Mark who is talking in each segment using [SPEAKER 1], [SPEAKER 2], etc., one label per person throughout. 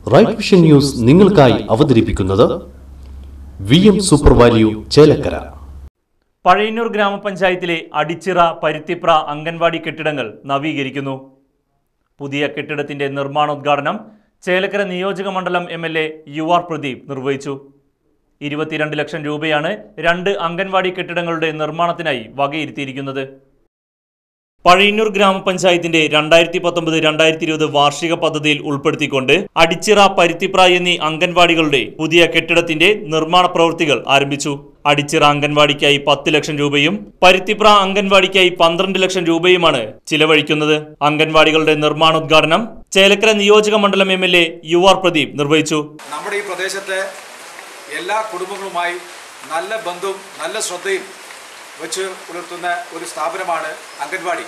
[SPEAKER 1] right vision news നിങ്ങൾക്കായി അവതരിപ്പിക്കുന്നത് V M super value Chelakkara
[SPEAKER 2] Pazhayannur ഗ്രാമപഞ്ചായത്തിലെ അടിച്ചിറ പരുത്തിപ്ര അംഗൻവാടി കെട്ടിടങ്ങൾ നവീകരിക്കുന്നു പുതിയ കെട്ടിടത്തിന്റെ നിർമ്മാണോദ്ഘാടനം ചേലക്കര നിയോജക മണ്ഡലം M L A U R Pradeep നിർവഹിച്ചു ഇരുപത്തിരണ്ട് ലക്ഷം രൂപയാണ് രണ്ട് അംഗൻവാടി കെട്ടിടങ്ങളുടെ നിർമ്മാണത്തിനായി വകയിരുത്തിയിരിക്കുന്നത് പഴയന്നൂർ ഗ്രാമപഞ്ചായത്തിന്റെ രണ്ടായിരത്തി പത്തൊമ്പത് രണ്ടായിരത്തി ഇരുപത് വാർഷിക പദ്ധതിയിൽ ഉൾപ്പെടുത്തിക്കൊണ്ട് അടിച്ചിറ പരുത്തിപ്ര എന്നീ അംഗൻവാടികളുടെ പുതിയ കെട്ടിടത്തിന്റെ നിർമ്മാണ പ്രവൃത്തികൾ ആരംഭിച്ചു അടിച്ചിറ അംഗൻവാടിക്കായി പത്ത് ലക്ഷം രൂപയും പരുത്തിപ്ര അംഗൻവാടിക്കായി പന്ത്രണ്ട് ലക്ഷം രൂപയുമാണ് ചിലവഴിക്കുന്നത് അംഗൻവാടികളുടെ നിർമ്മാണോദ്ഘാടനം ചേലക്കര നിയോജക മണ്ഡലം M L A U R Pradeep നിർവഹിച്ചു
[SPEAKER 3] നമ്മുടെ ഈ പ്രദേശത്തെ എല്ലാ കുടുംബങ്ങളുമായി നല്ല ബന്ധവും നല്ല ശ്രദ്ധയും വെച്ച് പുലർത്തുന്ന ഒരു സ്ഥാപനമാണ് അംഗൻവാടി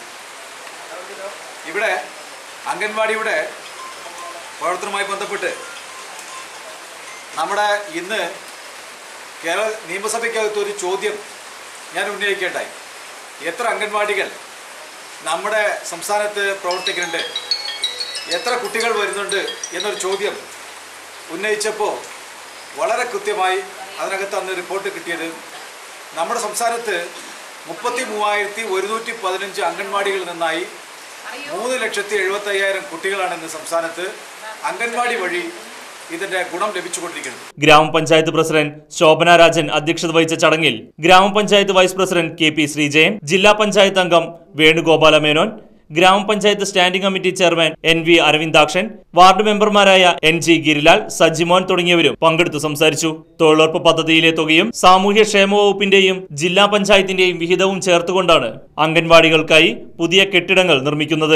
[SPEAKER 3] ഇവിടെ അംഗൻവാടിയുടെ പ്രവർത്തനവുമായി ബന്ധപ്പെട്ട് നമ്മുടെ ഇന്ന് കേരള നിയമസഭയ്ക്കകത്ത് ഒരു ചോദ്യം ഞാൻ ഉന്നയിക്കേണ്ടായി എത്ര അംഗൻവാടികൾ നമ്മുടെ സംസ്ഥാനത്ത് പ്രവർത്തിക്കുന്നുണ്ട് എത്ര കുട്ടികൾ വരുന്നുണ്ട് എന്നൊരു ചോദ്യം ഉന്നയിച്ചപ്പോൾ വളരെ കൃത്യമായി അതിനകത്ത് അന്ന് റിപ്പോർട്ട് കിട്ടിയത് നമ്മുടെ സംസ്ഥാനത്ത് മുപ്പത്തി മൂവായിരത്തി ഒരുന്നൂറ്റി പതിനഞ്ച് അംഗൻവാടികളിൽ നിന്നായി മൂന്ന് ലക്ഷത്തി എഴുപത്തയ്യായിരം കുട്ടികളാണ് ഇന്ന് സംസ്ഥാനത്ത് അംഗൻവാടി വഴി ഇതിൻ്റെ ഗുണം ലഭിച്ചുകൊണ്ടിരിക്കുന്നത്
[SPEAKER 2] ഗ്രാമപഞ്ചായത്ത് പ്രസിഡന്റ് ശോഭന രാജൻ അധ്യക്ഷത വഹിച്ച ചടങ്ങിൽ ഗ്രാമപഞ്ചായത്ത് vice president K P Sreejayan ജില്ലാ പഞ്ചായത്ത് അംഗം വേണുഗോപാല മേനോൻ ഗ്രാമപഞ്ചായത്ത് standing committee chairman N V Aravindakshan ward മെമ്പർമാരായ എൻ ജി ഗിരിലാൽ സജിമോൻ തുടങ്ങിയവരും പങ്കെടുത്തു സംസാരിച്ചു തൊഴിലുറപ്പ് പദ്ധതിയിലെ തുകയും സാമൂഹ്യ ക്ഷേമ വകുപ്പിന്റെയും ജില്ലാ പഞ്ചായത്തിന്റെയും വിഹിതവും ചേർത്തുകൊണ്ടാണ് അംഗൻവാടികൾക്കായി പുതിയ കെട്ടിടങ്ങൾ നിർമ്മിക്കുന്നത്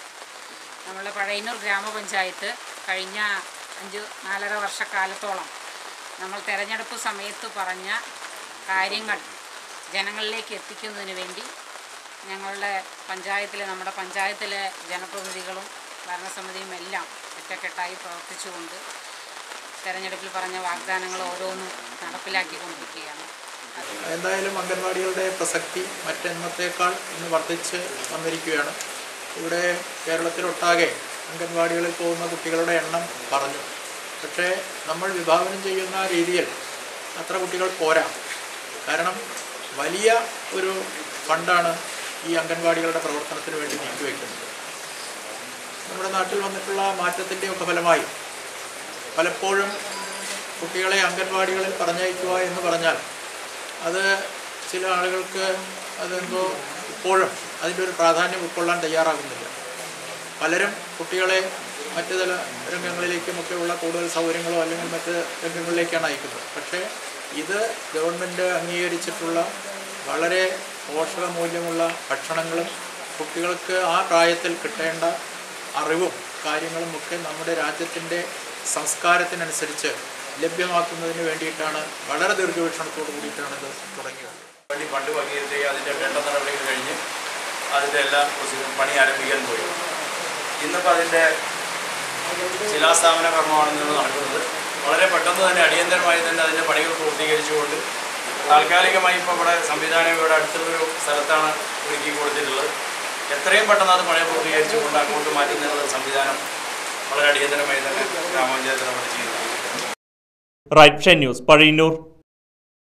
[SPEAKER 4] നമ്മുടെ പഴയന്നൂർ ഗ്രാമപഞ്ചായത്ത് കഴിഞ്ഞ അഞ്ച് നാലര വർഷക്കാലത്തോളം നമ്മൾ തെരഞ്ഞെടുപ്പ് സമയത്ത് പറഞ്ഞ കാര്യങ്ങൾ ജനങ്ങളിലേക്ക് എത്തിക്കുന്നതിന് വേണ്ടി ഞങ്ങളുടെ പഞ്ചായത്തിലെ നമ്മുടെ പഞ്ചായത്തിലെ ജനപ്രതിനിധികളും ഭരണസമിതിയും എല്ലാം ഒറ്റക്കെട്ടായി പ്രവർത്തിച്ചുകൊണ്ട് തെരഞ്ഞെടുപ്പിൽ പറഞ്ഞ വാഗ്ദാനങ്ങൾ ഓരോന്നും നടപ്പിലാക്കിക്കൊണ്ടിരിക്കുകയാണ്
[SPEAKER 5] എന്തായാലും അംഗൻവാടികളുടെ പ്രസക്തി മറ്റെന്നത്തേക്കാൾ ഇന്ന് വർദ്ധിച്ച് വന്നിരിക്കുകയാണ് ഇവിടെ കേരളത്തിലൊട്ടാകെ അംഗൻവാടികളിൽ പോകുന്ന കുട്ടികളുടെ എണ്ണം പറഞ്ഞു പക്ഷേ നമ്മൾ വിഭാവനം ചെയ്യുന്ന രീതിയിൽ അത്ര കുട്ടികൾ പോരാ കാരണം വലിയ ഒരു ഫണ്ടാണ് ഈ അംഗൻവാടികളുടെ പ്രവർത്തനത്തിന് വേണ്ടി നീക്കിവെക്കുന്നത് നമ്മുടെ നാട്ടിൽ വന്നിട്ടുള്ള മാറ്റത്തിൻ്റെയൊക്കെ ഫലമായി പലപ്പോഴും കുട്ടികളെ അംഗൻവാടികളിൽ പറഞ്ഞയക്കുക എന്ന് പറഞ്ഞാൽ അത് ചില ആളുകൾക്ക് അതെന്തോ ഇപ്പോഴും അതിൻ്റെ ഒരു പ്രാധാന്യം ഉൾക്കൊള്ളാൻ തയ്യാറാകുന്നില്ല പലരും കുട്ടികളെ മറ്റു ചില രംഗങ്ങളിലേക്കുമൊക്കെ ഉള്ള കൂടുതൽ സൗകര്യങ്ങളോ അല്ലെങ്കിൽ മറ്റ് രംഗങ്ങളിലേക്കാണ് അയക്കുന്നത് പക്ഷേ ഇത് ഗവൺമെൻറ് അംഗീകരിച്ചിട്ടുള്ള വളരെ പോഷകമൂല്യമുള്ള ഭക്ഷണങ്ങളും കുട്ടികൾക്ക് ആ പ്രായത്തിൽ കിട്ടേണ്ട അറിവും കാര്യങ്ങളും ഒക്കെ നമ്മുടെ രാജ്യത്തിൻ്റെ സംസ്കാരത്തിനനുസരിച്ച് ലഭ്യമാക്കുന്നതിന് വേണ്ടിയിട്ടാണ് വളരെ ദീർഘവീക്ഷണത്തോട് കൂടിയിട്ടാണ് ഇത് തുടങ്ങിയത്
[SPEAKER 6] വേണ്ടി ഫണ്ട് വകയിരുത്തി അതിൻ്റെ വേണ്ട നടപടികൾ കഴിഞ്ഞ് അതിൻ്റെ എല്ലാ പ്രൊസീജിയറും പണി ആരംഭിക്കാൻ പോയി ഇന്നിപ്പോൾ അതിൻ്റെ ശിലാസ്ഥാപന കർമ്മമാണ് ഇന്ന് നടക്കുന്നത് വളരെ പെട്ടെന്ന് തന്നെ അടിയന്തരമായി തന്നെ അതിൻ്റെ പണികൾ പൂർത്തീകരിച്ചുകൊണ്ട് താൽക്കാലികമായി ഇപ്പോൾ ഇവിടെ സംവിധാനം ഇവിടെ അടുത്തുള്ളൊരു സ്ഥലത്താണ് ഒരുക്കി കൊടുത്തിട്ടുള്ളത് എത്രയും പെട്ടെന്ന് അത് പണി പൂർത്തീകരിച്ചുകൊണ്ട് അങ്ങോട്ട് മാറ്റുന്നതിനുള്ള സംവിധാനം വളരെ അടിയന്തരമായി തന്നെ ഗ്രാമപഞ്ചായത്ത് നമ്മൾ ചെയ്യുന്നതാണ്
[SPEAKER 2] റൈറ്റ് ന്യൂസ് പഴയന്നൂർ